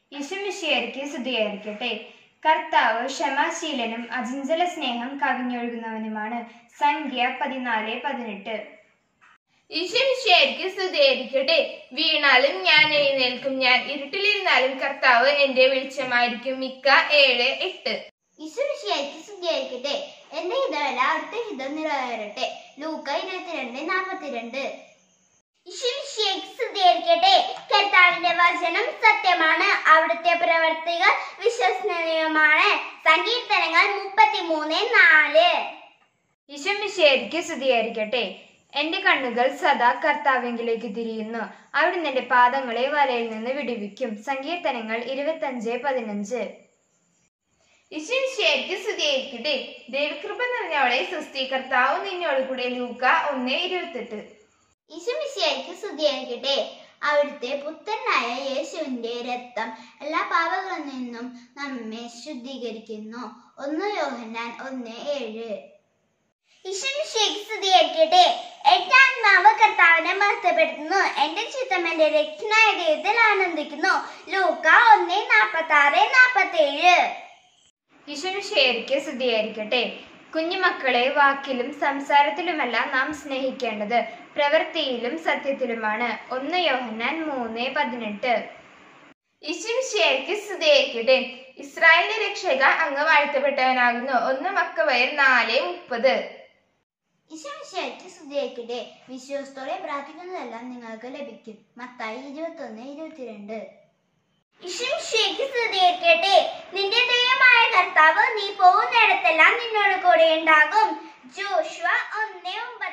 യേശുമിശിയർക്ക് സ്തുതിയായിരിക്കട്ടെ കർത്താവ് ക്ഷമാശീലനും അചഞ്ചല സ്നേഹം കവിഞ്ഞൊഴുകുന്നവനുമാണ് സംഖ്യ പതിനാല് പതിനെട്ട് ഈശ്വരിക്ക് സ്തുതിയായിരിക്കട്ടെ വീണാലും ഞാൻ എഴുന്നേൽക്കും ഞാൻ ഇരുട്ടിലിരുന്നാലും കർത്താവ് എന്റെ വെളിച്ചമായിരിക്കും മിക്ക ഏഴ് എട്ട് ഈശ്വരിശിയായിരിക്കും സ്തുതിയായിരിക്കട്ടെ എന്റെ ഹിതമല്ല അടുത്ത ഹിതം നിറവേറട്ടെ ലൂക്ക ഇരുപത്തിരണ്ട് നാൽപ്പത്തിരണ്ട് ഈശ്വരിശിയായിരിക്കും സ്തുതിയായിരിക്കട്ടെ കർത്താവിന്റെ വചനം സത്യമാണ് അവിടുത്തെ പ്രവർത്തികൾ വിശ്വസനീയമാണ് സങ്കീർത്തനങ്ങൾ മുപ്പത്തിമൂന്ന് നാല് യേശുമിശിയർക്ക് സ്തുതിയായിരിക്കട്ടെ എന്റെ കണ്ണുകൾ സദാ കർത്താവിങ്കിലേക്ക് തിരിയുന്നു അവിടുന്ന് എന്റെ പാദങ്ങളെ വലയിൽ നിന്ന് വിടുവിക്കും സങ്കീർത്തനങ്ങൾ ഇരുപത്തഞ്ച് പതിനഞ്ച് ഈശ്വരിക്ക് സ്തുതിയായിരിക്കട്ടെ ദൈവകൃപ നിറഞ്ഞവളെ സുസ്തി കർത്താവ് നിന്നോട് കൂടെ ലൂക്ക ഒന്ന് ഇരുപത്തെട്ട് ഈശോമിശിയായിക്ക് സ്തുതിയായിരിക്കട്ടെ അവിടുത്തെ പുത്രനായ യേശുവിന്റെ രക്തം എല്ലാ പാപങ്ങളിൽ നിന്നും നമ്മെ ശുദ്ധീകരിക്കുന്നു ഒന്ന് യോഹന്നാൻ ഒന്ന് ഏഴ് ഈശോമിശിയായിക്ക് സ്തുതിയായിരിക്കട്ടെ എന്റെ ആത്മാവ് കർത്താവിനെ മഹത്വപ്പെടുത്തുന്നു എന്റെ ചിത്തം എന്റെ രക്ഷനായ ദൈവത്തിൽ ആനന്ദിക്കുന്നു ലൂക്ക ഒന്ന് നാപ്പത്തി ആറ് നാപ്പത്തി ഏഴ് ഈശ്വരശേരിക്ക് സ്തുതിയായിരിക്കട്ടെ കുഞ്ഞുമക്കളെ വാക്കിലും സംസാരത്തിലുമല്ല നാം സ്നേഹിക്കേണ്ടത് പ്രവൃത്തിയിലും സത്യത്തിലുമാണ് ഒന്ന് യോഹന്നാൻ മൂന്ന് പതിനെട്ട് ഈശ്വരിക്ക് സ്തുതിയായിരിക്കട്ടെ ഇസ്രായേലിന്റെ രക്ഷക അങ്ങ് വാഴ്ത്തപ്പെട്ടവനാകുന്നു ഒന്ന് മക്കവയർ നാല് മുപ്പത് ഈശോമിശിയായിക്ക് സ്തുതിയായിരിക്കട്ടെ വിശ്വാസത്തോടെ പ്രാർത്ഥിക്കുന്നതെല്ലാം നിങ്ങൾക്ക് ലഭിക്കും മത്തായി ഇരുപത്തൊന്ന് ഇരുപത്തിരണ്ട് ഈശോമിശിയായിക്ക് സ്തുതിയായിരിക്കട്ടെ നിന്റെ ദൈവമായ കർത്താവ് നീ പോകുന്നിടത്തെല്ലാം നിന്നോട് കൂടെ ഉണ്ടാകും ജോഷുവ ഒന്ന് ഒമ്പത്